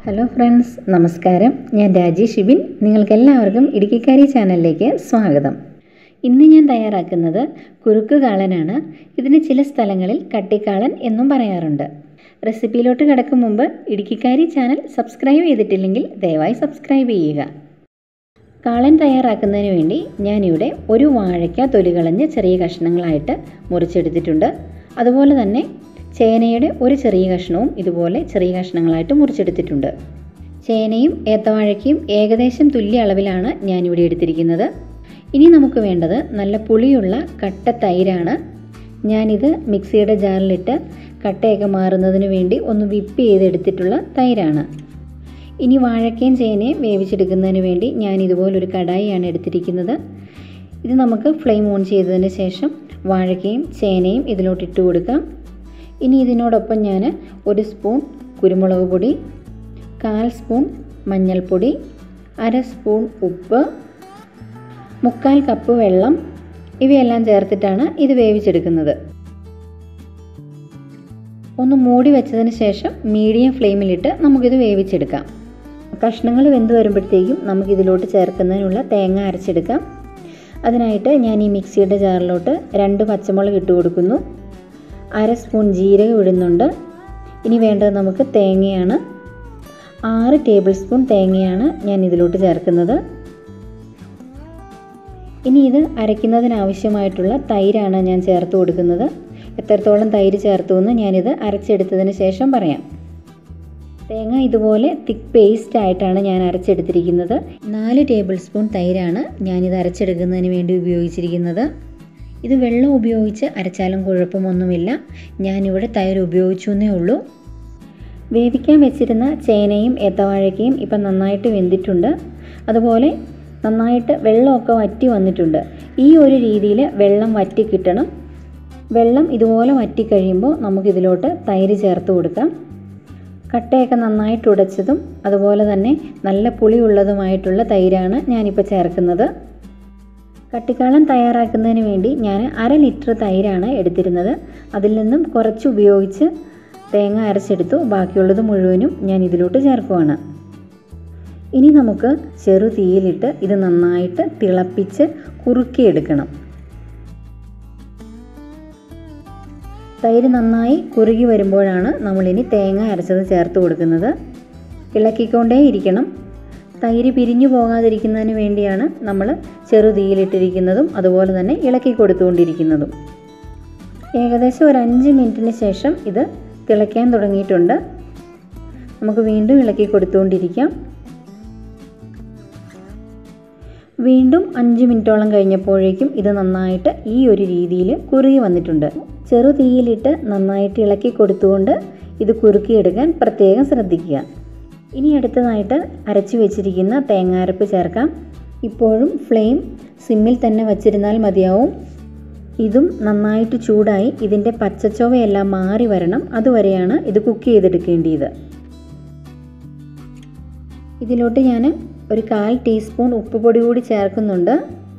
hello friends നമസ്കാരം ഞാൻ രാജി ഷിബിൻ നിങ്ങൾക്കെല്ലാവർക്കും ഇടുക്കിക്കാരി ചാനലിലേക്ക് സ്വാഗതം ഇന്ന് ഞാൻ തയ്യാറാക്കുന്നത് കുറുക്ക് കാളനാണ് ഇതിന് ചില സ്ഥലങ്ങളിൽ കട്ടിക്കാളൻ എന്നും പറയാറുണ്ട് റെസിപ്പിയിലോട്ട് കിടക്കും മുമ്പ് ഇടുക്കിക്കാരി ചാനൽ സബ്സ്ക്രൈബ് ചെയ്തിട്ടില്ലെങ്കിൽ ദയവായി സബ്സ്ക്രൈബ് ചെയ്യുക കാളൻ തയ്യാറാക്കുന്നതിന് വേണ്ടി ഞാനിവിടെ ഒരു വാഴയ്ക്ക തൊലി കളഞ്ഞ് ചെറിയ കഷ്ണങ്ങളായിട്ട് മുറിച്ചെടുത്തിട്ടുണ്ട് അതുപോലെ തന്നെ ചേനയുടെ ഒരു ചെറിയ കഷ്ണവും ഇതുപോലെ ചെറിയ കഷ്ണങ്ങളായിട്ട് മുറിച്ചെടുത്തിട്ടുണ്ട് ചേനയും ഏത്തവാഴയ്ക്കയും ഏകദേശം തുല്യ അളവിലാണ് ഞാനിവിടെ എടുത്തിരിക്കുന്നത് ഇനി നമുക്ക് വേണ്ടത് നല്ല പുളിയുള്ള കട്ട തൈരാണ് ഞാനിത് മിക്സിയുടെ ജാറിലിട്ട് കട്ടയൊക്കെ മാറുന്നതിന് വേണ്ടി ഒന്ന് വിപ്പ് ചെയ്തെടുത്തിട്ടുള്ള തൈരാണ് ഇനി വാഴക്കയും ചേനയും വേവിച്ചെടുക്കുന്നതിന് വേണ്ടി ഞാൻ ഇതുപോലൊരു കടായിയാണ് എടുത്തിരിക്കുന്നത് ഇത് നമുക്ക് ഫ്ലെയിം ഓൺ ചെയ്തതിന് ശേഷം വാഴക്കയും ചേനയും ഇതിലോട്ട് ഇട്ട് കൊടുക്കാം ഇനി ഇതിനോടൊപ്പം ഞാൻ ഒരു സ്പൂൺ കുരുമുളക് പൊടി കാൽ സ്പൂൺ മഞ്ഞൾപ്പൊടി അര സ്പൂൺ ഉപ്പ് മുക്കാൽ കപ്പ് വെള്ളം ഇവയെല്ലാം ചേർത്തിട്ടാണ് ഇത് വേവിച്ചെടുക്കുന്നത് ഒന്ന് മൂടി വെച്ചതിന് ശേഷം മീഡിയം ഫ്ലെയിമിലിട്ട് നമുക്കിത് വേവിച്ചെടുക്കാം കഷ്ണങ്ങൾ വെന്ത് വരുമ്പോഴത്തേക്കും നമുക്കിതിലോട്ട് ചേർക്കുന്നതിനുള്ള തേങ്ങ അരച്ചെടുക്കാം അതിനായിട്ട് ഞാൻ ഈ മിക്സിയുടെ ജാറിലോട്ട് രണ്ട് പച്ചമുളക് ഇട്ട് കൊടുക്കുന്നു അര സ്പൂൺ ജീരകം ഇടുന്നുണ്ട് ഇനി വേണ്ടത് നമുക്ക് തേങ്ങയാണ് ആറ് ടേബിൾ സ്പൂൺ തേങ്ങയാണ് ഞാൻ ഇതിലോട്ട് ചേർക്കുന്നത് ഇനി ഇത് അരയ്ക്കുന്നതിനാവശ്യമായിട്ടുള്ള തൈരാണ് ഞാൻ ചേർത്ത് കൊടുക്കുന്നത് എത്രത്തോളം തൈര് ചേർത്തു എന്ന് ഞാനിത് അരച്ചെടുത്തതിന് ശേഷം പറയാം തേങ്ങ ഇതുപോലെ തിക്ക് പേസ്റ്റ് ആയിട്ടാണ് ഞാൻ അരച്ചെടുത്തിരിക്കുന്നത് നാല് ടേബിൾ സ്പൂൺ തൈരാണ് ഞാനിത് അരച്ചെടുക്കുന്നതിന് വേണ്ടി ഉപയോഗിച്ചിരിക്കുന്നത് ഇത് വെള്ളം ഉപയോഗിച്ച് അരച്ചാലും കുഴപ്പമൊന്നുമില്ല ഞാനിവിടെ തൈര് ഉപയോഗിച്ചു എന്നേ ഉള്ളൂ വേവിക്കാൻ വെച്ചിരുന്ന ചേനയും ഏത്തവാഴയ്ക്കയും ഇപ്പം നന്നായിട്ട് വെന്തിട്ടുണ്ട് അതുപോലെ നന്നായിട്ട് വെള്ളമൊക്കെ വറ്റി വന്നിട്ടുണ്ട് ഈ ഒരു രീതിയിൽ വെള്ളം വറ്റി കിട്ടണം വെള്ളം ഇതുപോലെ വറ്റി കഴിയുമ്പോൾ നമുക്കിതിലോട്ട് തൈര് ചേർത്ത് കൊടുക്കാം കട്ടയൊക്കെ നന്നായിട്ട് ഉടച്ചതും അതുപോലെ തന്നെ നല്ല പുളിയുള്ളതുമായിട്ടുള്ള തൈരാണ് ഞാനിപ്പോൾ ചേർക്കുന്നത് കട്ടിക്കാളം തയ്യാറാക്കുന്നതിന് വേണ്ടി ഞാൻ അര ലിറ്റർ തൈരാണ് എടുത്തിരുന്നത് അതിൽ നിന്നും കുറച്ച് ഉപയോഗിച്ച് തേങ്ങ അരച്ചെടുത്തു ബാക്കിയുള്ളത് മുഴുവനും ഞാൻ ഇതിലോട്ട് ചേർക്കുവാണ് ഇനി നമുക്ക് ചെറു തീയിലിട്ട് ഇത് നന്നായിട്ട് തിളപ്പിച്ച് കുറുക്കിയെടുക്കണം തൈര് നന്നായി കുറുകി വരുമ്പോഴാണ് നമ്മളിനി തേങ്ങ അരച്ചത് ചേർത്ത് കൊടുക്കുന്നത് ഇളക്കിക്കൊണ്ടേ ഇരിക്കണം തൈര് പിരിഞ്ഞു പോകാതിരിക്കുന്നതിന് വേണ്ടിയാണ് നമ്മൾ ചെറു തീയിലിട്ടിരിക്കുന്നതും അതുപോലെ തന്നെ ഇളക്കി കൊടുത്തുകൊണ്ടിരിക്കുന്നതും ഏകദേശം ഒരു അഞ്ച് മിനിറ്റിന് ശേഷം ഇത് തിളയ്ക്കാൻ തുടങ്ങിയിട്ടുണ്ട് നമുക്ക് വീണ്ടും ഇളക്കി കൊടുത്തുകൊണ്ടിരിക്കാം വീണ്ടും അഞ്ച് മിനിറ്റോളം കഴിഞ്ഞപ്പോഴേക്കും ഇത് നന്നായിട്ട് ഈ ഒരു രീതിയിൽ കുറുകി വന്നിട്ടുണ്ട് ചെറു തീയിലിട്ട് നന്നായിട്ട് ഇളക്കി കൊടുത്തുകൊണ്ട് ഇത് കുറുക്കിയെടുക്കാൻ പ്രത്യേകം ശ്രദ്ധിക്കുക ഇനി അടുത്തതായിട്ട് അരച്ചു വെച്ചിരിക്കുന്ന തേങ്ങാരപ്പ് ചേർക്കാം ഇപ്പോഴും ഫ്ലെയിം സിമ്മിൽ തന്നെ വച്ചിരുന്നാൽ മതിയാവും ഇതും നന്നായിട്ട് ചൂടായി ഇതിൻ്റെ പച്ചച്ചൊവയെല്ലാം മാറി വരണം അതുവരെയാണ് ഇത് കുക്ക് ചെയ്തെടുക്കേണ്ടത് ഇതിലോട്ട് ഞാൻ ഒരു കാൽ ടീസ്പൂൺ ഉപ്പുപൊടി കൂടി ചേർക്കുന്നുണ്ട്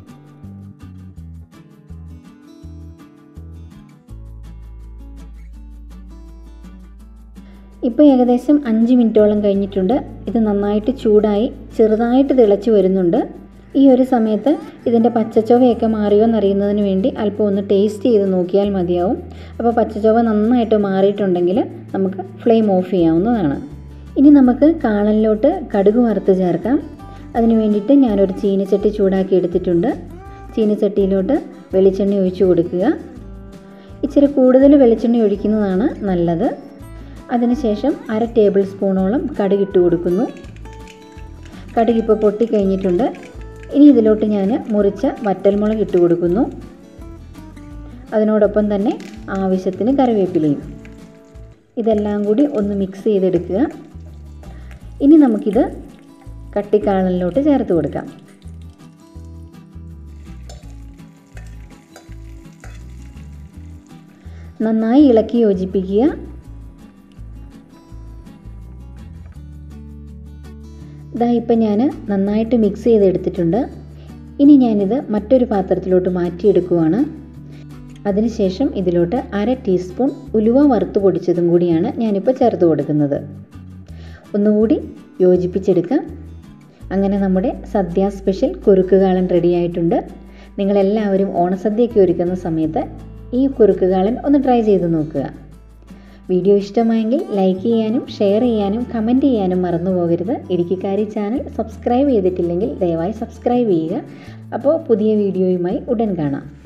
ഇപ്പോൾ ഏകദേശം അഞ്ച് മിനിറ്റോളം കഴിഞ്ഞിട്ടുണ്ട് ഇത് നന്നായിട്ട് ചൂടായി ചെറുതായിട്ട് തിളച്ച് വരുന്നുണ്ട് ഈ ഒരു സമയത്ത് ഇതിൻ്റെ പച്ചച്ചൊവയൊക്കെ മാറിയോ എന്നറിയുന്നതിന് വേണ്ടി അല്പം ഒന്ന് ടേസ്റ്റ് ചെയ്ത് നോക്കിയാൽ മതിയാവും അപ്പോൾ പച്ചച്ചൊവ നന്നായിട്ട് മാറിയിട്ടുണ്ടെങ്കിൽ നമുക്ക് ഫ്ലെയിം ഓഫ് ചെയ്യാവുന്നതാണ് ഇനി നമുക്ക് കാളനിലോട്ട് കടുക് വറുത്ത് ചേർക്കാം അതിന് വേണ്ടിയിട്ട് ഞാനൊരു ചീനച്ചട്ടി ചൂടാക്കി എടുത്തിട്ടുണ്ട് ചീനച്ചട്ടിയിലോട്ട് വെളിച്ചെണ്ണ ഒഴിച്ചു കൊടുക്കുക ഇച്ചിരി കൂടുതൽ വെളിച്ചെണ്ണ ഒഴിക്കുന്നതാണ് നല്ലത് അതിനുശേഷം അര ടേബിൾ സ്പൂണോളം കടുക് ഇട്ട് കൊടുക്കുന്നു കടുക് ഇപ്പോൾ പൊട്ടിക്കഴിഞ്ഞിട്ടുണ്ട് ഇനി ഇതിലോട്ട് ഞാൻ മുറിച്ച വറ്റൽമുളക് ഇട്ട് കൊടുക്കുന്നു അതിനോടൊപ്പം തന്നെ ആവശ്യത്തിന് കറിവേപ്പിലയും ഇതെല്ലാം കൂടി ഒന്ന് മിക്സ് ചെയ്തെടുക്കുക ഇനി നമുക്കിത് കട്ടിക്കാളനിലോട്ട് ചേർത്ത് കൊടുക്കാം നന്നായി ഇളക്കി യോജിപ്പിക്കുക ഇതാ ഇപ്പം ഞാൻ നന്നായിട്ട് മിക്സ് ചെയ്തെടുത്തിട്ടുണ്ട് ഇനി ഞാനിത് മറ്റൊരു പാത്രത്തിലോട്ട് മാറ്റിയെടുക്കുവാണ് അതിനുശേഷം ഇതിലോട്ട് അര ടീസ്പൂൺ ഉലുവ വറുത്ത് പൊടിച്ചതും കൂടിയാണ് ഞാനിപ്പോൾ ചേർത്ത് കൊടുക്കുന്നത് ഒന്നുകൂടി യോജിപ്പിച്ചെടുക്കാം അങ്ങനെ നമ്മുടെ സദ്യ സ്പെഷ്യൽ കുറുക്ക് കാളൻ റെഡി ആയിട്ടുണ്ട് നിങ്ങളെല്ലാവരും ഓണസദ്യയൊക്കെ ഒരുക്കുന്ന സമയത്ത് ഈ കുറുക്ക് കാളൻ ഒന്ന് ട്രൈ ചെയ്ത് നോക്കുക വീഡിയോ ഇഷ്ടമായെങ്കിൽ ലൈക്ക് ചെയ്യാനും ഷെയർ ചെയ്യാനും കമൻറ്റ് ചെയ്യാനും മറന്നു പോകരുത് ഇടുക്കിക്കാരി ചാനൽ സബ്സ്ക്രൈബ് ചെയ്തിട്ടില്ലെങ്കിൽ ദയവായി സബ്സ്ക്രൈബ് ചെയ്യുക അപ്പോൾ പുതിയ വീഡിയോയുമായി ഉടൻ കാണാം